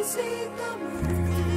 ஓசை தமிழ்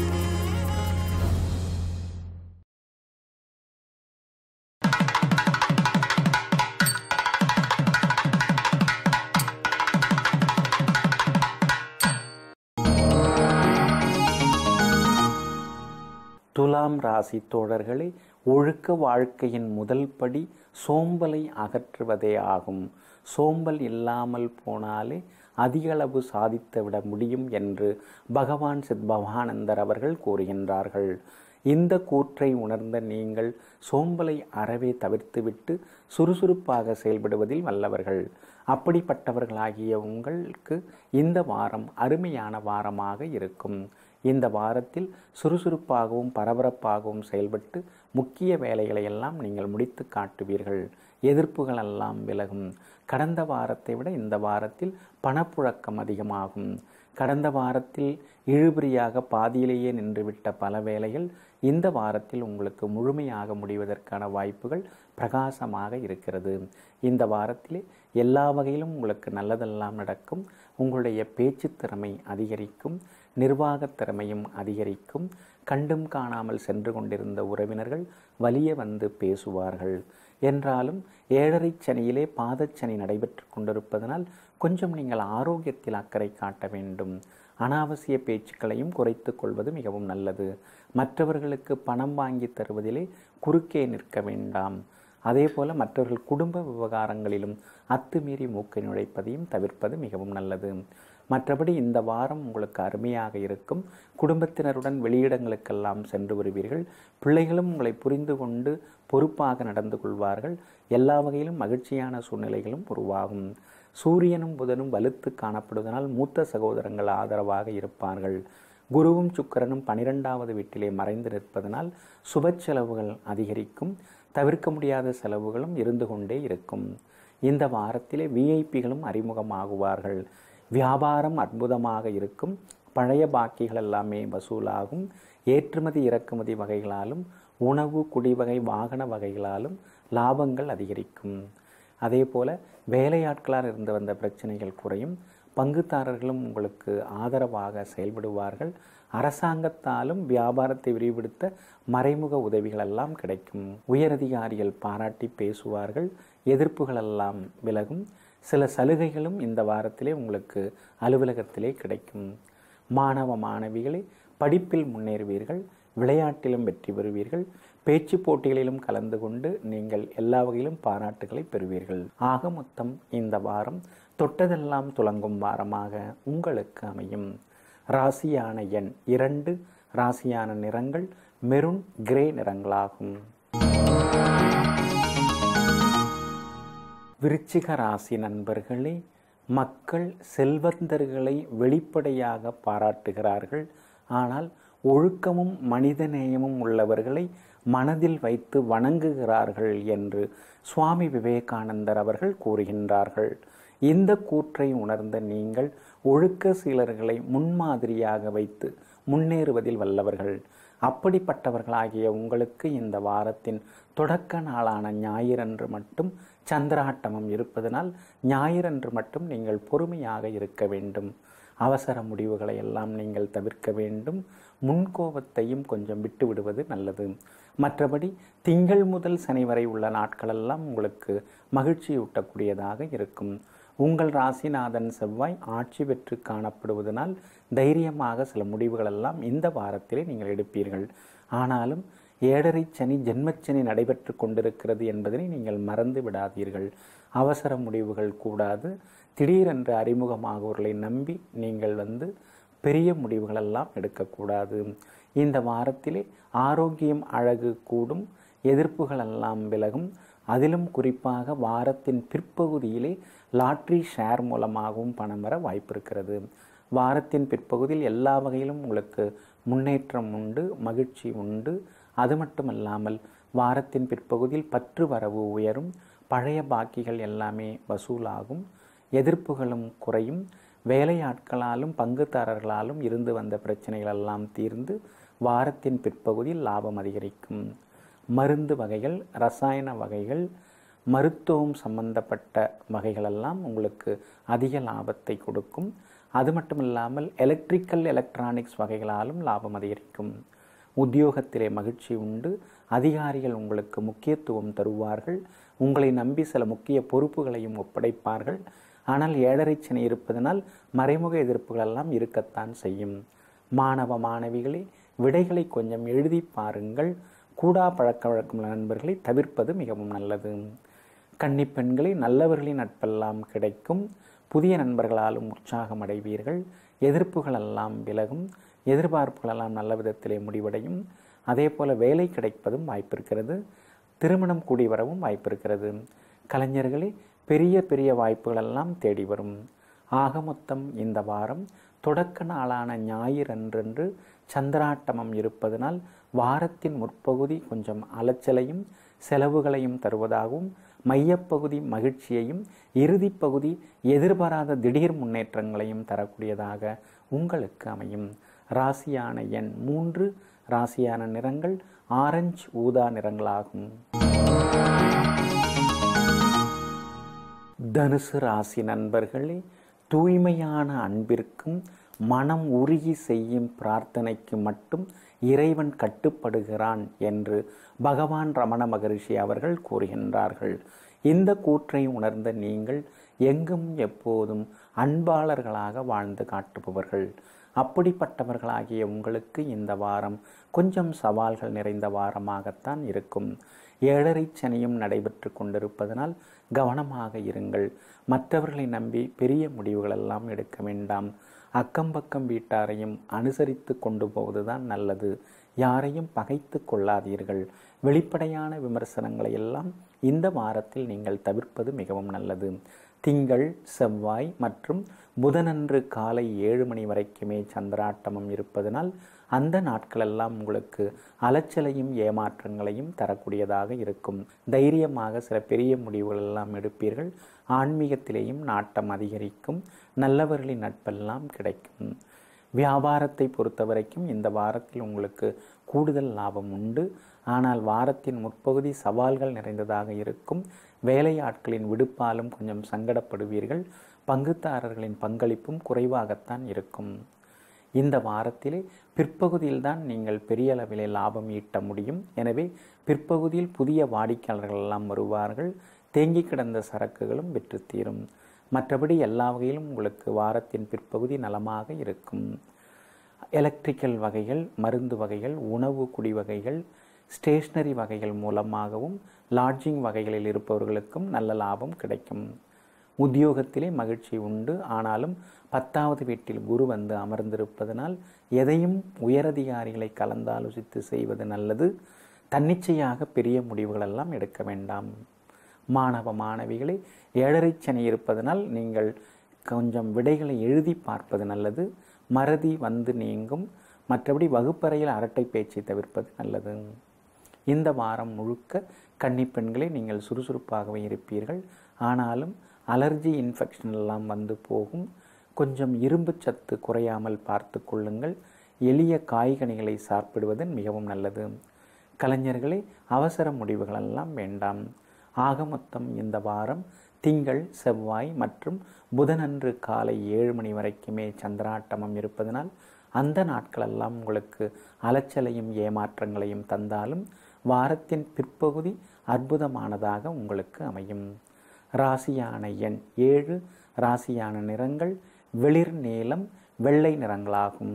துலாம் ராசி தோழர்களே ஒழுக்க வாழ்க்கையின் முதல் படி சோம்பலை அகற்றுவதே ஆகும் சோம்பல் இல்லாமல் போனாலே அதிகளவு சாதித்து விட முடியும் என்று பகவான் சித்பவானந்தர் அவர்கள் கூறுகின்றார்கள் இந்த கூற்றை உணர்ந்த நீங்கள் சோம்பலை அறவே தவிர்த்துவிட்டு சுறுசுறுப்பாக செயல்படுவதில் வல்லவர்கள் அப்படிப்பட்டவர்களாகிய உங்களுக்கு இந்த வாரம் அருமையான வாரமாக இருக்கும் இந்த வாரத்தில் சுறுசுறுப்பாகவும் பரபரப்பாகவும் செயல்பட்டு முக்கிய வேலைகளை எல்லாம் நீங்கள் முடித்து காட்டுவீர்கள் எதிர்ப்புகள் எல்லாம் விலகும் கடந்த வாரத்தை விட இந்த வாரத்தில் பணப்புழக்கம் அதிகமாகும் கடந்த வாரத்தில் இழுபறியாக பாதியிலேயே நின்றுவிட்ட பல வேலைகள் இந்த வாரத்தில் உங்களுக்கு முழுமையாக முடிவதற்கான வாய்ப்புகள் பிரகாசமாக இருக்கிறது இந்த வாரத்திலே எல்லா வகையிலும் உங்களுக்கு நல்லதெல்லாம் நடக்கும் உங்களுடைய பேச்சு திறமை அதிகரிக்கும் நிர்வாகத் திறமையும் அதிகரிக்கும் கண்டும் காணாமல் சென்று கொண்டிருந்த உறவினர்கள் வலிய வந்து பேசுவார்கள் என்றாலும் ஏழரை சனியிலே பாதச்சனி நடைபெற்று கொண்டிருப்பதனால் கொஞ்சம் நீங்கள் ஆரோக்கியத்தில் அக்கறை காட்ட வேண்டும் அனாவசிய பேச்சுக்களையும் குறைத்து கொள்வது மிகவும் நல்லது மற்றவர்களுக்கு பணம் வாங்கி தருவதிலே குறுக்கே நிற்க வேண்டாம் அதே போல மற்றவர்கள் குடும்ப விவகாரங்களிலும் அத்துமீறி மூக்கை நுழைப்பதையும் தவிர்ப்பது மிகவும் நல்லது மற்றபடி இந்த வாரம் உங்களுக்கு அருமையாக இருக்கும் குடும்பத்தினருடன் வெளியிடங்களுக்கெல்லாம் சென்று வருவீர்கள் பிள்ளைகளும் உங்களை புரிந்து கொண்டு பொறுப்பாக நடந்து கொள்வார்கள் எல்லா வகையிலும் மகிழ்ச்சியான சூழ்நிலைகளும் உருவாகும் சூரியனும் புதனும் வலுத்து காணப்படுவதனால் மூத்த சகோதரங்கள் ஆதரவாக இருப்பார்கள் குருவும் சுக்கரனும் பனிரெண்டாவது வீட்டிலே மறைந்து நிற்பதனால் சுப செலவுகள் அதிகரிக்கும் தவிர்க்க முடியாத செலவுகளும் இருந்து கொண்டே இருக்கும் இந்த வாரத்திலே விஐபிகளும் அறிமுகமாகுவார்கள் வியாபாரம் அற்புதமாக இருக்கும் பழைய பாக்கிகள் எல்லாமே வசூலாகும் ஏற்றுமதி இறக்குமதி வகைகளாலும் உணவு குடிவகை வாகன வகைகளாலும் லாபங்கள் அதிகரிக்கும் அதே போல் வேலையாட்களால் இருந்து வந்த பிரச்சனைகள் குறையும் பங்குதாரர்களும் உங்களுக்கு ஆதரவாக செயல்படுவார்கள் அரசாங்கத்தாலும் வியாபாரத்தை விரிவுபடுத்த மறைமுக உதவிகள் எல்லாம் கிடைக்கும் உயரதிகாரிகள் பாராட்டி பேசுவார்கள் எதிர்ப்புகளெல்லாம் விலகும் சில சலுகைகளும் இந்த வாரத்திலே உங்களுக்கு அலுவலகத்திலே கிடைக்கும் மாணவ மாணவிகளை படிப்பில் முன்னேறுவீர்கள் விளையாட்டிலும் வெற்றி பெறுவீர்கள் பேச்சு போட்டிகளிலும் கலந்து கொண்டு நீங்கள் எல்லா வகையிலும் பாராட்டுகளை பெறுவீர்கள் ஆக மொத்தம் இந்த வாரம் தொட்டதெல்லாம் துலங்கும் வாரமாக உங்களுக்கு அமையும் ராசியான எண் இரண்டு ராசியான நிறங்கள் மெருன் கிரே நிறங்களாகும் விருச்சிக ராசி நண்பர்களே மக்கள் செல்வந்தர்களை வெளிப்படையாக பாராட்டுகிறார்கள் ஆனால் ஒழுக்கமும் மனிதநேயமும் உள்ளவர்களை மனதில் வைத்து வணங்குகிறார்கள் என்று சுவாமி விவேகானந்தர் அவர்கள் கூறுகின்றார்கள் இந்த கூற்றை உணர்ந்த நீங்கள் ஒழுக்க சீலர்களை முன்மாதிரியாக வைத்து முன்னேறுவதில் வல்லவர்கள் அப்படிப்பட்டவர்களாகிய உங்களுக்கு இந்த வாரத்தின் தொடக்க நாளான ஞாயிறன்று மட்டும் சந்திராட்டமம் இருப்பதனால் ஞாயிறன்று மட்டும் நீங்கள் பொறுமையாக இருக்க வேண்டும் அவசர முடிவுகளை எல்லாம் நீங்கள் தவிர்க்க வேண்டும் முன்கோபத்தையும் கொஞ்சம் விட்டு விடுவது நல்லது மற்றபடி திங்கள் முதல் சனி வரை உள்ள நாட்களெல்லாம் உங்களுக்கு மகிழ்ச்சியூட்டக்கூடியதாக இருக்கும் உங்கள் ராசிநாதன் செவ்வாய் ஆட்சி பெற்று காணப்படுவதனால் தைரியமாக சில முடிவுகளெல்லாம் இந்த வாரத்திலே நீங்கள் எடுப்பீர்கள் ஆனாலும் ஏழரை சனி ஜென்மச்சனி நடைபெற்று கொண்டிருக்கிறது என்பதனை நீங்கள் மறந்து விடாதீர்கள் அவசர முடிவுகள் கூடாது திடீரென்று அறிமுகமாகவர்களை நம்பி நீங்கள் வந்து பெரிய முடிவுகளெல்லாம் எடுக்கக்கூடாது இந்த வாரத்திலே ஆரோக்கியம் அழகு கூடும் எதிர்ப்புகளெல்லாம் விலகும் அதிலும் குறிப்பாக வாரத்தின் பிற்பகுதியிலே லாட்ரி ஷேர் மூலமாகவும் பணம் வர வாய்ப்பு இருக்கிறது வாரத்தின் பிற்பகுதியில் எல்லா வகையிலும் உங்களுக்கு முன்னேற்றம் உண்டு மகிழ்ச்சி உண்டு அது மட்டுமல்லாமல் வாரத்தின் பிற்பகுதியில் பற்று வரவு உயரும் பழைய பாக்கிகள் எல்லாமே வசூலாகும் எதிர்ப்புகளும் குறையும் வேலையாட்களாலும் பங்குதாரர்களாலும் இருந்து வந்த பிரச்சனைகள் எல்லாம் தீர்ந்து வாரத்தின் பிற்பகுதியில் லாபம் அதிகரிக்கும் மருந்து வகைகள் ரசாயன வகைகள் மருத்துவம் சம்பந்தப்பட்ட வகைகளெல்லாம் உங்களுக்கு அதிக லாபத்தை கொடுக்கும் அது மட்டும் இல்லாமல் எலக்ட்ரிக்கல் எலக்ட்ரானிக்ஸ் வகைகளாலும் லாபம் அதிகரிக்கும் உத்தியோகத்திலே மகிழ்ச்சி உண்டு அதிகாரிகள் உங்களுக்கு முக்கியத்துவம் தருவார்கள் உங்களை நம்பி சில முக்கிய பொறுப்புகளையும் ஒப்படைப்பார்கள் ஆனால் ஏழரை சனி இருப்பதனால் மறைமுக எதிர்ப்புகள் எல்லாம் இருக்கத்தான் செய்யும் மாணவ மாணவிகளே விடைகளை கொஞ்சம் எழுதி பாருங்கள் கூடா பழக்க வழக்கமுள்ள நண்பர்களை தவிர்ப்பது மிகவும் நல்லது கன்னிப்பெண்களை நல்லவர்களின் நட்பெல்லாம் கிடைக்கும் புதிய நண்பர்களாலும் உற்சாகம் அடைவீர்கள் எதிர்ப்புகள் எல்லாம் விலகும் எதிர்பார்ப்புகளெல்லாம் நல்ல விதத்திலே முடிவடையும் அதே போல் வேலை கிடைப்பதும் வாய்ப்பிருக்கிறது திருமணம் கூடி வரவும் வாய்ப்பிருக்கிறது கலைஞர்களே பெரிய பெரிய வாய்ப்புகளெல்லாம் தேடி வரும் ஆக மொத்தம் இந்த வாரம் தொடக்க நாளான ஞாயிறன்றன்று சந்திராட்டமம் இருப்பதனால் வாரத்தின் முற்பகுதி கொஞ்சம் அலைச்சலையும் செலவுகளையும் தருவதாகவும் மையப்பகுதி மகிழ்ச்சியையும் இறுதிப் பகுதி எதிர்பாராத திடீர் முன்னேற்றங்களையும் தரக்கூடியதாக உங்களுக்கு அமையும் ராசியான எண் மூன்று ராசியான நிறங்கள் ஆரஞ்சு ஊதா நிறங்களாகும் தனுசு ராசி நண்பர்களே தூய்மையான அன்பிற்கும் மனம் உருகி செய்யும் பிரார்த்தனைக்கு மட்டும் இறைவன் கட்டுப்படுகிறான் என்று பகவான் ரமண மகரிஷி அவர்கள் கூறுகின்றார்கள் இந்த கூற்றை உணர்ந்த நீங்கள் எங்கும் எப்போதும் அன்பாளர்களாக வாழ்ந்து காட்டுபவர்கள் அப்படிப்பட்டவர்களாகிய உங்களுக்கு இந்த வாரம் கொஞ்சம் சவால்கள் நிறைந்த வாரமாகத்தான் இருக்கும் ஏழரை சனியும் நடைபெற்று கொண்டிருப்பதனால் கவனமாக இருங்கள் மற்றவர்களை நம்பி பெரிய முடிவுகளெல்லாம் எடுக்க வேண்டாம் அக்கம் பக்கம் வீட்டாரையும் அனுசரித்து கொண்டு போவதுதான் நல்லது யாரையும் பகைத்து கொள்ளாதீர்கள் வெளிப்படையான விமர்சனங்களை எல்லாம் இந்த வாரத்தில் நீங்கள் தவிர்ப்பது மிகவும் நல்லது திங்கள் செவ்வாய் மற்றும் புதனன்று காலை ஏழு மணி வரைக்குமே சந்திராட்டமம் இருப்பதனால் அந்த நாட்களெல்லாம் உங்களுக்கு அலைச்சலையும் ஏமாற்றங்களையும் தரக்கூடியதாக இருக்கும் தைரியமாக சில பெரிய முடிவுகள் எல்லாம் எடுப்பீர்கள் ஆன்மீகத்திலேயும் நாட்டம் அதிகரிக்கும் நல்லவர்களின் நட்பெல்லாம் கிடைக்கும் வியாபாரத்தை பொறுத்த வரைக்கும் இந்த வாரத்தில் உங்களுக்கு கூடுதல் லாபம் உண்டு ஆனால் வாரத்தின் முற்பகுதி சவால்கள் நிறைந்ததாக இருக்கும் வேலையாட்களின் விடுப்பாலும் கொஞ்சம் சங்கடப்படுவீர்கள் பங்குதாரர்களின் பங்களிப்பும் குறைவாகத்தான் இருக்கும் இந்த வாரத்திலே பிற்பகுதியில்தான் நீங்கள் பெரிய அளவிலே லாபம் ஈட்ட முடியும் எனவே பிற்பகுதியில் புதிய வாடிக்கையாளர்கள் எல்லாம் வருவார்கள் தேங்கி கிடந்த சரக்குகளும் விற்று தீரும் மற்றபடி எல்லா வகையிலும் உங்களுக்கு வாரத்தின் பிற்பகுதி நலமாக இருக்கும் எலக்ட்ரிக்கல் வகைகள் மருந்து வகைகள் உணவு குடி வகைகள் ஸ்டேஷ்னரி வகைகள் மூலமாகவும் லாட்ஜிங் வகைகளில் இருப்பவர்களுக்கும் நல்ல லாபம் கிடைக்கும் உத்தியோகத்திலே மகிழ்ச்சி உண்டு ஆனாலும் பத்தாவது வீட்டில் குரு வந்து அமர்ந்திருப்பதனால் எதையும் உயரதிகாரிகளை கலந்தாலோசித்து செய்வது நல்லது தன்னிச்சையாக பெரிய முடிவுகளெல்லாம் எடுக்க வேண்டாம் மாணவ மாணவிகளை ஏழரை சனி இருப்பதனால் நீங்கள் கொஞ்சம் விடைகளை எழுதி பார்ப்பது நல்லது மறதி வந்து நீங்கும் மற்றபடி வகுப்பறையில் அரட்டை பேச்சை தவிர்ப்பது நல்லது இந்த வாரம் முழுக்க கன்னிப்பெண்களை நீங்கள் சுறுசுறுப்பாகவே இருப்பீர்கள் ஆனாலும் அலர்ஜி இன்ஃபெக்ஷன் எல்லாம் வந்து போகும் கொஞ்சம் இரும்பு சத்து குறையாமல் பார்த்து கொள்ளுங்கள் எளிய காய்கனிகளை சாப்பிடுவது மிகவும் நல்லது கலைஞர்களே அவசர முடிவுகளெல்லாம் வேண்டாம் ஆக மொத்தம் இந்த வாரம் திங்கள் செவ்வாய் மற்றும் புதனன்று காலை ஏழு மணி வரைக்குமே சந்திராட்டமம் இருப்பதனால் அந்த நாட்களெல்லாம் உங்களுக்கு அலைச்சலையும் ஏமாற்றங்களையும் தந்தாலும் வாரத்தின் பிற்பகுதி அற்புதமானதாக உங்களுக்கு அமையும் ராசியான எண் ஏழு ராசியான நிறங்கள் வெளிர் நீலம் வெள்ளை நிறங்களாகும்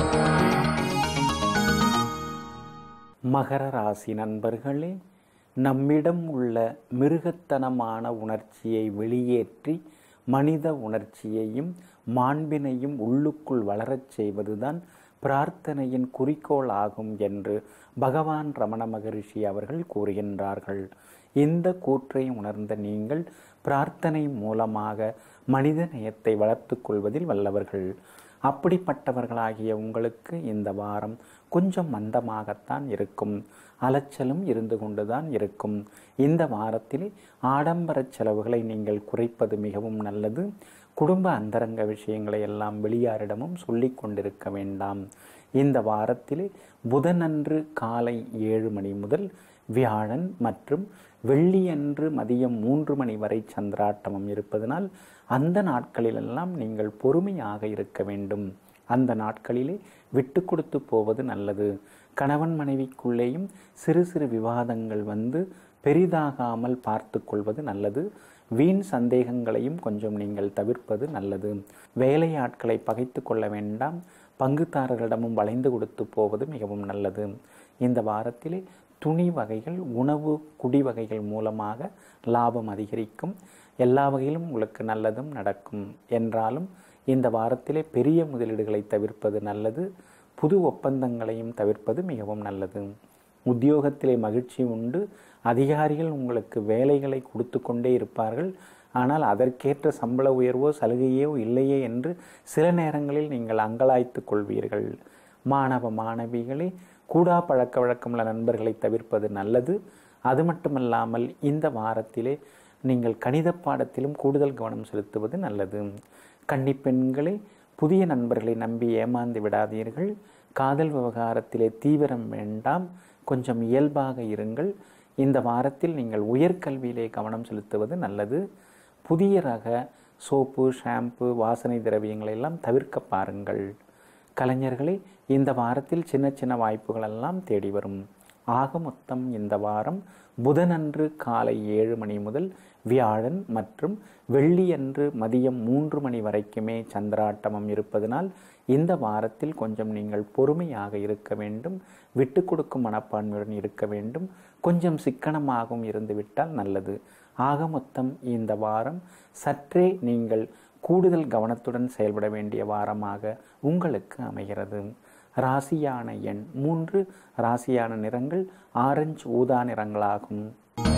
மகர ராசி நண்பர்களே நம்மிடம் உள்ள மிருகத்தனமான உணர்ச்சியை வெளியேற்றி மனித உணர்ச்சியையும் மாண்பினையும் உள்ளுக்குள் வளரச் செய்வதுதான் பிரார்த்தனையின் குறிக்கோள் ஆகும் என்று பகவான் ரமண மகரிஷி அவர்கள் கூறுகின்றார்கள் இந்த கூற்றை உணர்ந்த நீங்கள் பிரார்த்தனை மூலமாக மனித நேயத்தை வளர்த்து கொள்வதில் வல்லவர்கள் அப்படிப்பட்டவர்களாகிய உங்களுக்கு இந்த வாரம் கொஞ்சம் மந்தமாகத்தான் இருக்கும் அலைச்சலும் இருந்து கொண்டுதான் இருக்கும் இந்த வாரத்தில் ஆடம்பர செலவுகளை நீங்கள் குறைப்பது மிகவும் நல்லது குடும்ப அந்தரங்க விஷயங்களை எல்லாம் வெளியாரிடமும் சொல்லி கொண்டிருக்க வேண்டாம் இந்த வாரத்தில் புதனன்று காலை ஏழு மணி முதல் வியாழன் மற்றும் வெள்ளியன்று மதியம் மூன்று மணி வரை சந்திராட்டமம் இருப்பதனால் அந்த நாட்களிலெல்லாம் நீங்கள் பொறுமையாக இருக்க வேண்டும் அந்த நாட்களிலே விட்டு கொடுத்து போவது நல்லது கணவன் மனைவிக்குள்ளேயும் சிறு சிறு விவாதங்கள் வந்து பெரிதாகாமல் பார்த்து கொள்வது நல்லது வீண் சந்தேகங்களையும் கொஞ்சம் நீங்கள் தவிர்ப்பது நல்லது வேலையாட்களை பகைத்து கொள்ள வேண்டாம் பங்குதாரர்களிடமும் வளைந்து கொடுத்து போவது மிகவும் நல்லது இந்த வாரத்திலே துணி வகைகள் உணவு குடி வகைகள் மூலமாக லாபம் அதிகரிக்கும் எல்லா வகையிலும் உங்களுக்கு நல்லதும் நடக்கும் என்றாலும் இந்த வாரத்திலே பெரிய முதலீடுகளை தவிர்ப்பது நல்லது புது ஒப்பந்தங்களையும் தவிர்ப்பது மிகவும் நல்லது உத்தியோகத்திலே மகிழ்ச்சி உண்டு அதிகாரிகள் உங்களுக்கு வேலைகளை கொடுத்து கொண்டே இருப்பார்கள் ஆனால் அதற்கேற்ற சம்பள உயர்வோ சலுகையோ இல்லையே என்று சில நேரங்களில் நீங்கள் அங்கலாய்த்து கொள்வீர்கள் மாணவ மாணவிகளே கூடா பழக்க வழக்கமுள்ள நண்பர்களை தவிர்ப்பது நல்லது அது மட்டுமல்லாமல் இந்த வாரத்திலே நீங்கள் கணித பாடத்திலும் கூடுதல் கவனம் செலுத்துவது நல்லது கன்னிப்பெண்களே புதிய நண்பர்களை நம்பி ஏமாந்து விடாதீர்கள் காதல் விவகாரத்திலே தீவிரம் வேண்டாம் கொஞ்சம் இயல்பாக இருங்கள் இந்த வாரத்தில் நீங்கள் உயர்கல்வியிலே கவனம் செலுத்துவது நல்லது புதிய ரக சோப்பு ஷாம்பு வாசனை திரவியங்களை எல்லாம் தவிர்க்க பாருங்கள் கலைஞர்களே இந்த வாரத்தில் சின்ன சின்ன வாய்ப்புகள் எல்லாம் தேடி வரும் ஆக மொத்தம் இந்த வாரம் புதனன்று காலை ஏழு மணி முதல் வியாழன் மற்றும் வெள்ளியன்று மதியம் மூன்று மணி வரைக்குமே சந்திராட்டமம் இருப்பதனால் இந்த வாரத்தில் கொஞ்சம் நீங்கள் பொறுமையாக இருக்க வேண்டும் விட்டு கொடுக்கும் மனப்பான்மையுடன் இருக்க வேண்டும் கொஞ்சம் சிக்கனமாகவும் இருந்துவிட்டால் நல்லது ஆக மொத்தம் இந்த வாரம் சற்றே நீங்கள் கூடுதல் கவனத்துடன் செயல்பட வேண்டிய வாரமாக உங்களுக்கு அமைகிறது ராசியான எண் மூன்று ராசியான நிறங்கள் ஆரஞ்சு ஊதா நிறங்களாகும்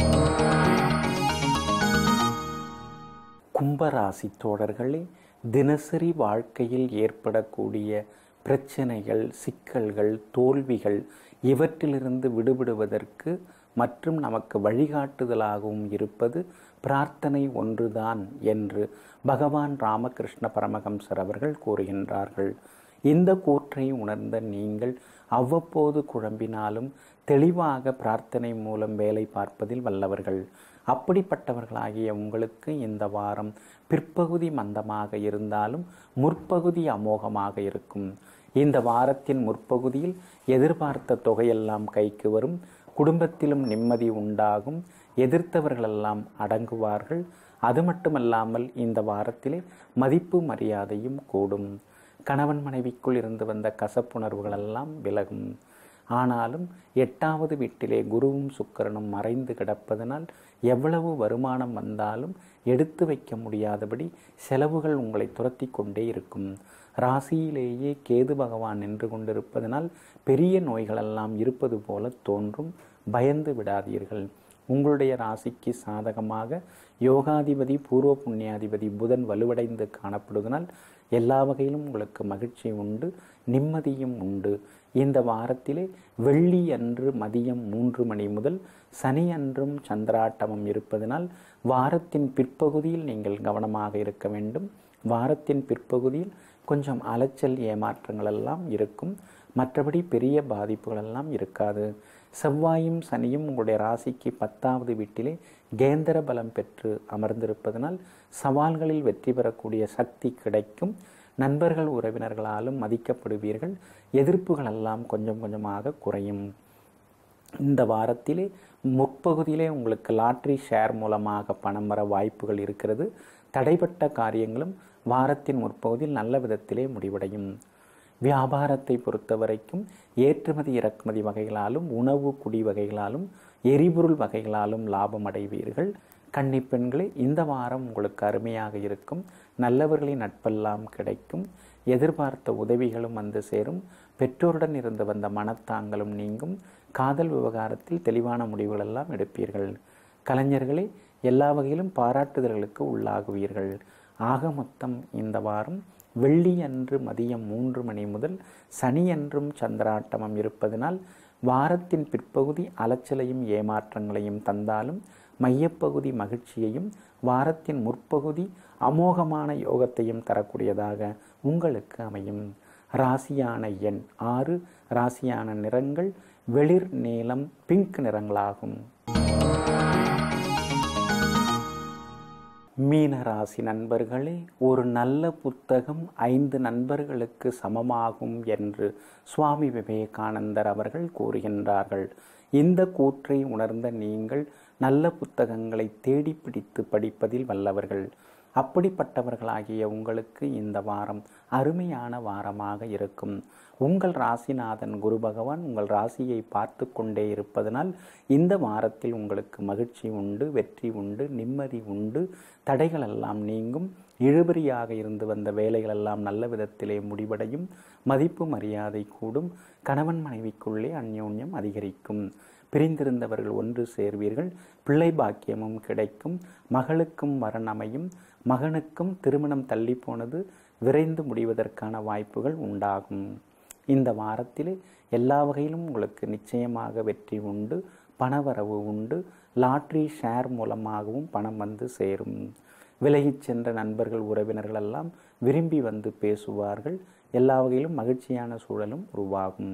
கும்பராசி தோழர்களே தினசரி வாழ்க்கையில் ஏற்படக்கூடிய பிரச்சனைகள் சிக்கல்கள் தோல்விகள் இவற்றிலிருந்து விடுபடுவதற்கு மற்றும் நமக்கு வழிகாட்டுதலாகவும் இருப்பது பிரார்த்தனை ஒன்றுதான் என்று பகவான் ராமகிருஷ்ண பரமஹம்சர் அவர்கள் கூறுகின்றார்கள் இந்த கூற்றை உணர்ந்த நீங்கள் அவ்வப்போது குழம்பினாலும் தெளிவாக பிரார்த்தனை மூலம் வேலை பார்ப்பதில் வல்லவர்கள் அப்படிப்பட்டவர்களாகிய உங்களுக்கு இந்த வாரம் பிற்பகுதி மந்தமாக இருந்தாலும் முற்பகுதி அமோகமாக இருக்கும் இந்த வாரத்தின் முற்பகுதியில் எதிர்பார்த்த தொகையெல்லாம் கைக்கு வரும் குடும்பத்திலும் நிம்மதி உண்டாகும் எதிர்த்தவர்களெல்லாம் அடங்குவார்கள் அது மட்டுமல்லாமல் இந்த வாரத்திலே மதிப்பு மரியாதையும் கூடும் கணவன் மனைவிக்குள் இருந்து வந்த கசப்புணர்வுகளெல்லாம் விலகும் ஆனாலும் எட்டாவது வீட்டிலே குருவும் சுக்கரனும் மறைந்து கிடப்பதனால் எவ்வளவு வருமானம் வந்தாலும் எடுத்து வைக்க முடியாதபடி செலவுகள் உங்களை துரத்தி கொண்டே இருக்கும் ராசியிலேயே கேது பகவான் நின்று கொண்டிருப்பதனால் பெரிய நோய்களெல்லாம் இருப்பது போல தோன்றும் பயந்து விடாதீர்கள் உங்களுடைய ராசிக்கு சாதகமாக யோகாதிபதி பூர்வ புண்ணியாதிபதி புதன் வலுவடைந்து காணப்படுவதனால் எல்லா வகையிலும் உங்களுக்கு மகிழ்ச்சி உண்டு நிம்மதியும் உண்டு இந்த வாரத்திலே வெள்ளி அன்று மதியம் மூன்று மணி முதல் சனி அன்றும் சந்திராட்டமம் இருப்பதனால் வாரத்தின் பிற்பகுதியில் நீங்கள் கவனமாக இருக்க வேண்டும் வாரத்தின் பிற்பகுதியில் கொஞ்சம் அலைச்சல் ஏமாற்றங்கள் எல்லாம் இருக்கும் மற்றபடி பெரிய பாதிப்புகள் எல்லாம் இருக்காது செவ்வாயும் சனியும் உங்களுடைய ராசிக்கு பத்தாவது வீட்டிலே கேந்திர பலம் பெற்று அமர்ந்திருப்பதனால் சவால்களில் வெற்றி பெறக்கூடிய சக்தி கிடைக்கும் நண்பர்கள் உறவினர்களாலும் மதிக்கப்படுவீர்கள் எதிர்ப்புகள் எல்லாம் கொஞ்சம் கொஞ்சமாக குறையும் இந்த வாரத்திலே முற்பகுதியிலே உங்களுக்கு லாட்ரி ஷேர் மூலமாக பணம் வர வாய்ப்புகள் இருக்கிறது தடைப்பட்ட காரியங்களும் வாரத்தின் முற்பகுதியில் நல்ல விதத்திலே முடிவடையும் வியாபாரத்தை பொறுத்த வரைக்கும் ஏற்றுமதி இறக்குமதி வகைகளாலும் உணவு குடி வகைகளாலும் எரிபொருள் வகைகளாலும் லாபம் அடைவீர்கள் கன்னிப்பெண்களே இந்த வாரம் உங்களுக்கு அருமையாக இருக்கும் நல்லவர்களின் நட்பெல்லாம் கிடைக்கும் எதிர்பார்த்த உதவிகளும் வந்து சேரும் பெற்றோருடன் இருந்து வந்த மனத்தாங்களும் நீங்கும் காதல் விவகாரத்தில் தெளிவான முடிவுகளெல்லாம் எடுப்பீர்கள் கலைஞர்களே எல்லா வகையிலும் பாராட்டுதல்களுக்கு உள்ளாகுவீர்கள் ஆக மொத்தம் இந்த வாரம் வெள்ளி அன்று மதியம் மூன்று மணி முதல் சனியன்றும் சந்திராட்டமம் இருப்பதனால் வாரத்தின் பிற்பகுதி அலைச்சலையும் ஏமாற்றங்களையும் தந்தாலும் மையப்பகுதி மகிழ்ச்சியையும் வாரத்தின் முற்பகுதி அமோகமான யோகத்தையும் தரக்கூடியதாக உங்களுக்கு அமையும் ராசியான எண் ஆறு ராசியான நிறங்கள் வெளிர் நீலம் பிங்க் நிறங்களாகும் மீனராசி நண்பர்களே ஒரு நல்ல புத்தகம் ஐந்து நண்பர்களுக்கு சமமாகும் என்று சுவாமி விவேகானந்தர் அவர்கள் கூறுகின்றார்கள் இந்த கூற்றை உணர்ந்த நீங்கள் நல்ல புத்தகங்களை தேடி பிடித்து படிப்பதில் வல்லவர்கள் அப்படிப்பட்டவர்களாகிய உங்களுக்கு இந்த வாரம் அருமையான வாரமாக இருக்கும் உங்கள் ராசிநாதன் குரு பகவான் உங்கள் ராசியை பார்த்து கொண்டே இருப்பதனால் இந்த வாரத்தில் உங்களுக்கு மகிழ்ச்சி உண்டு வெற்றி உண்டு நிம்மதி உண்டு தடைகள் எல்லாம் நீங்கும் இழுபறியாக இருந்து வந்த வேலைகள் எல்லாம் நல்ல விதத்திலே முடிவடையும் மதிப்பு மரியாதை கூடும் கணவன் மனைவிக்குள்ளே அந்யோன்யம் அதிகரிக்கும் பிரிந்திருந்தவர்கள் ஒன்று சேர்வீர்கள் பிள்ளை பாக்கியமும் கிடைக்கும் மகளுக்கும் வரன் அமையும் மகனுக்கும் திருமணம் தள்ளி போனது விரைந்து முடிவதற்கான வாய்ப்புகள் உண்டாகும் இந்த வாரத்திலே எல்லா வகையிலும் உங்களுக்கு நிச்சயமாக வெற்றி உண்டு பணவரவு உண்டு லாட்ரி ஷேர் மூலமாகவும் பணம் வந்து சேரும் விலகிச் சென்ற நண்பர்கள் உறவினர்கள் எல்லாம் விரும்பி வந்து பேசுவார்கள் எல்லா வகையிலும் மகிழ்ச்சியான சூழலும் உருவாகும்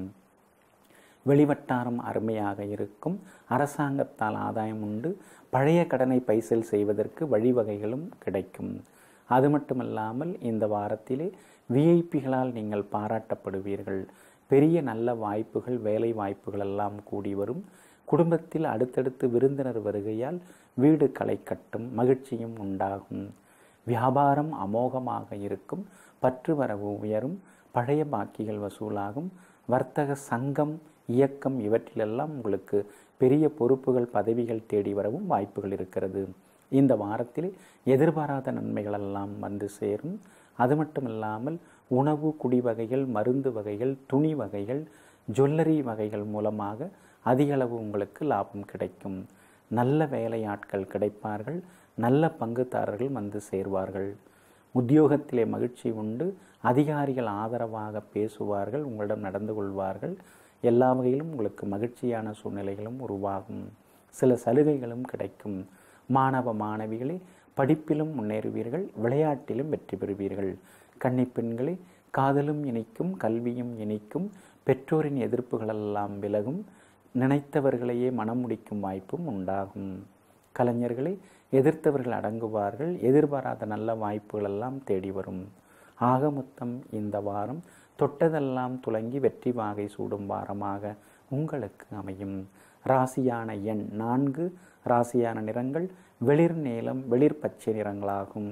வெளிவட்டாரம் அருமையாக இருக்கும் அரசாங்கத்தால் ஆதாயம் உண்டு பழைய கடனை பைசல் செய்வதற்கு வழிவகைகளும் கிடைக்கும் அது மட்டுமல்லாமல் இந்த வாரத்திலே விஐபிகளால் நீங்கள் பாராட்டப்படுவீர்கள் பெரிய நல்ல வாய்ப்புகள் வேலை வாய்ப்புகள் எல்லாம் கூடி வரும் குடும்பத்தில் அடுத்தடுத்து விருந்தினர் வருகையால் வீடு களை கட்டும் மகிழ்ச்சியும் உண்டாகும் வியாபாரம் அமோகமாக இருக்கும் பற்று வரவு உயரும் பழைய பாக்கிகள் வசூலாகும் வர்த்தக சங்கம் இயக்கம் இவற்றிலெல்லாம் உங்களுக்கு பெரிய பொறுப்புகள் பதவிகள் தேடி வரவும் வாய்ப்புகள் இருக்கிறது இந்த வாரத்தில் எதிர்பாராத நன்மைகள் எல்லாம் வந்து சேரும் அது மட்டும் இல்லாமல் உணவு குடி வகைகள் மருந்து வகைகள் துணி வகைகள் ஜுவல்லரி வகைகள் மூலமாக அதிகளவு உங்களுக்கு லாபம் கிடைக்கும் நல்ல வேலையாட்கள் கிடைப்பார்கள் நல்ல பங்குதாரர்கள் வந்து சேர்வார்கள் உத்தியோகத்திலே மகிழ்ச்சி உண்டு அதிகாரிகள் ஆதரவாக பேசுவார்கள் உங்களிடம் நடந்து கொள்வார்கள் எல்லா வகையிலும் உங்களுக்கு மகிழ்ச்சியான சூழ்நிலைகளும் உருவாகும் சில சலுகைகளும் கிடைக்கும் மாணவ மாணவிகளே படிப்பிலும் முன்னேறுவீர்கள் விளையாட்டிலும் வெற்றி பெறுவீர்கள் கன்னிப்பெண்களே காதலும் இனிக்கும் கல்வியும் இனிக்கும் பெற்றோரின் எதிர்ப்புகளெல்லாம் விலகும் நினைத்தவர்களையே மனம் முடிக்கும் வாய்ப்பும் உண்டாகும் கலைஞர்களை எதிர்த்தவர்கள் அடங்குவார்கள் எதிர்பாராத நல்ல வாய்ப்புகள் எல்லாம் தேடி வரும் ஆக மொத்தம் இந்த வாரம் தொட்டதெல்லாம் துலங்கி வெற்றி வாகை சூடும் வாரமாக உங்களுக்கு அமையும் ராசியான எண் நான்கு ராசியான நிறங்கள் வெளிர் நீலம் வெளிர் பச்சை நிறங்களாகும்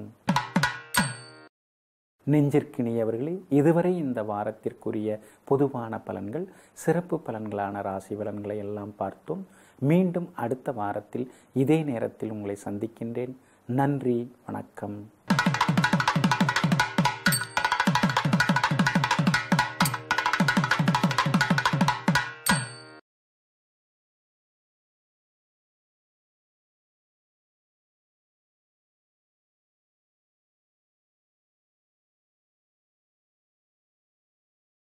நெஞ்சிற்கினியவர்களே இதுவரை இந்த வாரத்திற்குரிய பொதுவான பலன்கள் சிறப்பு பலன்களான ராசி பலன்களை எல்லாம் பார்த்தோம் மீண்டும் அடுத்த வாரத்தில் இதே நேரத்தில் உங்களை சந்திக்கின்றேன் நன்றி வணக்கம்